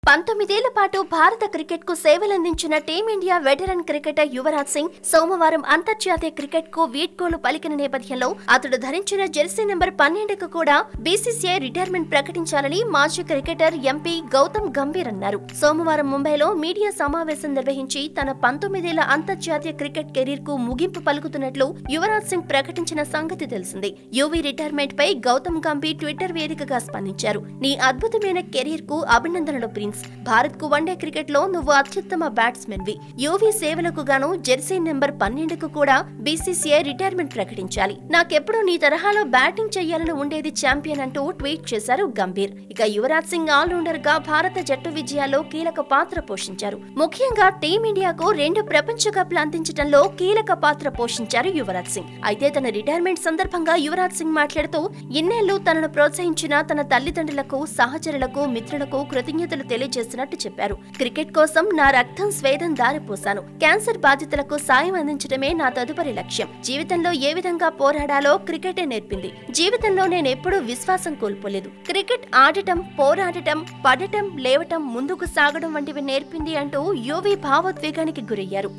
పంతొమ్మిదేళ్ల పాటు భారత క్రికెట్ కు సేవలందించిన team India veteran cricketer Yuvraj Singh సోమవారం అంతర్జాతీయ క్రికెట్ కు వీడ్కోలు పలికిన నేపథ్యంలో అతడు ధరించిన జెర్సీ నెంబర్ పన్నెండుకు కూడా బీసీసీఐ రిటైర్మెంట్ ప్రకటించాలని మాజీ క్రికెటర్ ఎంపీ గౌతమ్ గంభీర్ అన్నారు సోమవారం ముంబైలో మీడియా సమావేశం నిర్వహించి తన పంతొమ్మిదేళ్ల అంతర్జాతీయ క్రికెట్ కెరీర్ కు ముగింపు పలుకుతున్నట్లు యువరాజ్ సింగ్ ప్రకటించిన సంగతి తెలిసింది యువీ రిటైర్మెంట్ పై గౌతమ్ గంభీర్ ట్విట్టర్ వేదికగా స్పందించారు నీ అద్భుతమైన కెరీర్ కు అభినందనలు ప్రిన్స్ భారత్ కు వన్డే క్రికెట్ లో నువ్వు అత్యుత్తమ బ్యాట్స్మెన్ వి యువీ సేవలకు గాను జెర్సీ నెంబర్ పన్నెండుకు కూడా బీసీసీఐ రిటైర్మెంట్ ప్రకటించాలి నాకెప్పుడూ నీ తరహాలో బ్యాటింగ్ చేయాలని ఉండేది ఛాంపియన్ అంటూ ట్వీట్ చేశారు గంభీర్ ఇక యువరాజ్ సింగ్ ఆల్రౌండర్ గా భారత జట్టు విజయాల్లో కీలక పాత్ర పోషించారు ముఖ్యంగా టీమిండియాకు రెండు ప్రపంచ కప్లు అందించడంలో కీలక పాత్ర పోషించారు యువరాజ్ సింగ్ అయితే తన రిటైర్మెంట్ సందర్భంగా యువరాజ్ సింగ్ మాట్లాడుతూ ఇన్నేళ్లు తనను ప్రోత్సహించిన తన తల్లిదండ్రులకు సహచరులకు మిత్రులకు కృతజ్ఞతలు తెలియజేస్తున్నట్టు చెప్పారు క్రికెట్ కోసం నా రక్తం స్వేదం దారిపోసాను క్యాన్సర్ బాధితులకు సాయం అందించడమే నా తదుపరి లక్ష్యం జీవితంలో ఏ విధంగా పోరాడాలో క్రికెటే నేర్పింది జీవితంలో నేను ఎప్పుడూ విశ్వాసం కోల్పోలేదు క్రికెట్ ఆడటం పోరాడటం పడటం లేవటం ముందుకు సాగడం వంటివి నేర్పింది అంటూ యువి భావోద్వేగానికి గురయ్యారు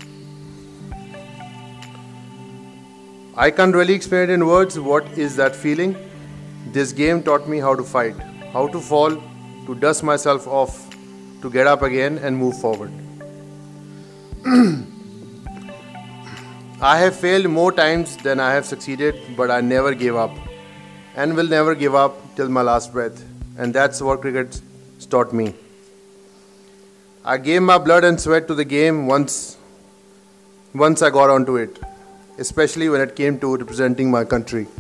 I can't really explain it in words what is that feeling. This game taught me how to fight, how to fall, to dust myself off, to get up again and move forward. I have failed more times than I have succeeded, but I never gave up and will never give up till my last breath. And that's what cricket taught me. I gave my blood and sweat to the game once once I got onto it especially when it came to representing my country.